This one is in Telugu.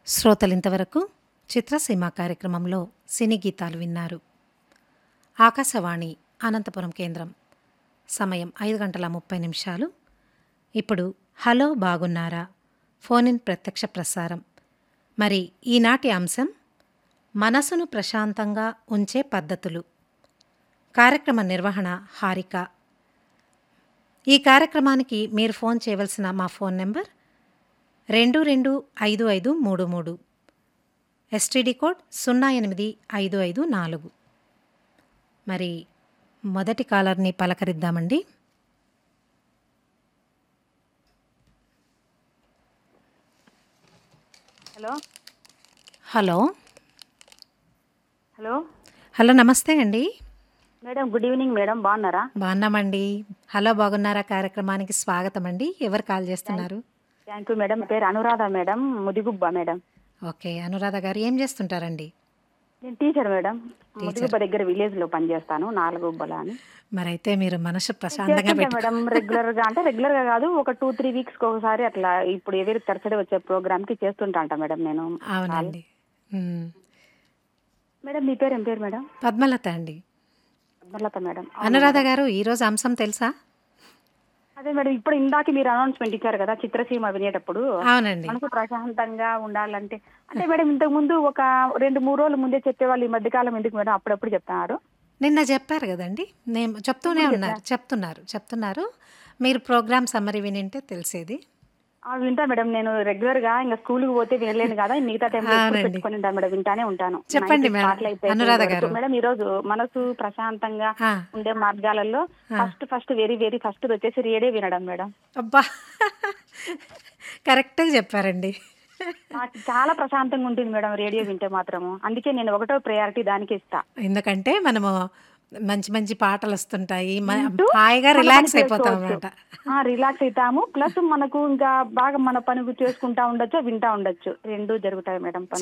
శ్రోతలింతవరకు చిత్రసీమ కార్యక్రమంలో సినీ గీతాలు విన్నారు ఆకాశవాణి అనంతపురం కేంద్రం సమయం ఐదు గంటల ముప్పై నిమిషాలు ఇప్పుడు హలో బాగున్నారా ఫోన్ ఇన్ ప్రత్యక్ష ప్రసారం మరి ఈనాటి అంశం మనసును ప్రశాంతంగా ఉంచే పద్ధతులు కార్యక్రమ నిర్వహణ హారిక ఈ కార్యక్రమానికి మీరు ఫోన్ చేయవలసిన మా ఫోన్ నెంబర్ రెండు రెండు ఐదు ఐదు మూడు మూడు ఎస్టీడీ కోడ్ సున్నా ఎనిమిది ఐదు ఐదు నాలుగు మరి మొదటి కాలర్ని పలకరిద్దామండి హలో హలో హలో హలో నమస్తే అండి మేడం గుడ్ ఈవినింగ్ మేడం బాగున్నారా బాగున్నామండి హలో బాగున్నారా కార్యక్రమానికి స్వాగతం అండి ఎవరు కాల్ చేస్తున్నారు థ్యాంక్ యూ మేడం నా పేరు Anuradha madam Mudigubba madam okay Anuradha garu ఏం చేస్తుంటారండి నేను టీచర్ మేడం ముదిగుబ్బ దగ్గర విలేజ్ లో పనిచేస్తాను నాలుగు గుబ్బల అని మరైతే మీరు మనసు ప్రశాంతంగా చేస్తుంటా పెట్టు మేడం రెగ్యులర్ గా అంటే రెగ్యులర్ గా కాదు ఒక టూ త్రీ వీక్స్ కి ఒకసారి అట్లా ఇప్పుడు ఎవరి తరచడి వచ్చే ప్రోగ్రామ్ కి చేస్తుంటా అంట మేడం నేను అవునండి ఉమ్. మేడం మీ పేరు ఏం పేరు మేడం పద్మలత అండి పద్మలత మేడం అనురాధ గారు ఈరోజు అంశం తెలుసా అదే మేడం ఇప్పుడు ఇందాక మీరు అనౌన్స్మెంట్ ఇచ్చారు కదా చిత్రసీమ వినేటప్పుడు అవునండి మనసు ప్రశాంతంగా ఉండాలంటే అంటే మేడం ఇంతకు ముందు ఒక రెండు మూడు రోజుల ముందే చెప్పేవాళ్ళు ఈ మధ్యకాలం ఎందుకు మేడం అప్పుడప్పుడు చెప్తున్నారు నిన్న చెప్పారు కదండి నేను చెప్తూనే ఉన్నారు చెప్తున్నారు చెప్తున్నారు మీరు ప్రోగ్రామ్ సమ్మరీ వినింటే తెలిసేది ఆ, వింటా మేడం నేను రెగ్యులర్ గా ఇంకా స్కూల్ కి పోతే వినలేను కదా మిగతా టైం అవునండి. పెట్టుకొని ఉంటాను మేడం వింటానే ఉంటాను చెప్పండి నైట్ మేడం. పాటలు అయిపోయాక అనురాధ వరకు. గారు. మేడం ఈ రోజు మనసు ప్రశాంతంగా ఆ, ఉండే మార్గాలలో first first very very first వచ్చేసి రేడియో వినడం మేడం అబ్బా కరెక్ట్గా చెప్పారండి నాకు చాలా ప్రశాంతంగా ఉంటుంది మేడం రేడియో వింటే మాత్రము అందుకే నేను ఒకటో ప్రయారిటీ దానికి ఇస్తా ఎందుకంటే మనము మంచి మంచి పాటలు వస్తుంటాయి మ- వింటూ హాయిగా మన రిలాక్స్ పని అయిపోతాం చేసుకోవచ్చు. అన్నమాట ఆ రిలాక్స్ అవుతాము ప్లస్ మనకు ఇంకా బాగా మన పని చేసుకుంటా ఉండొచ్చు వింటా ఉండొచ్చు రెండు జరుగుతాయి మేడం పని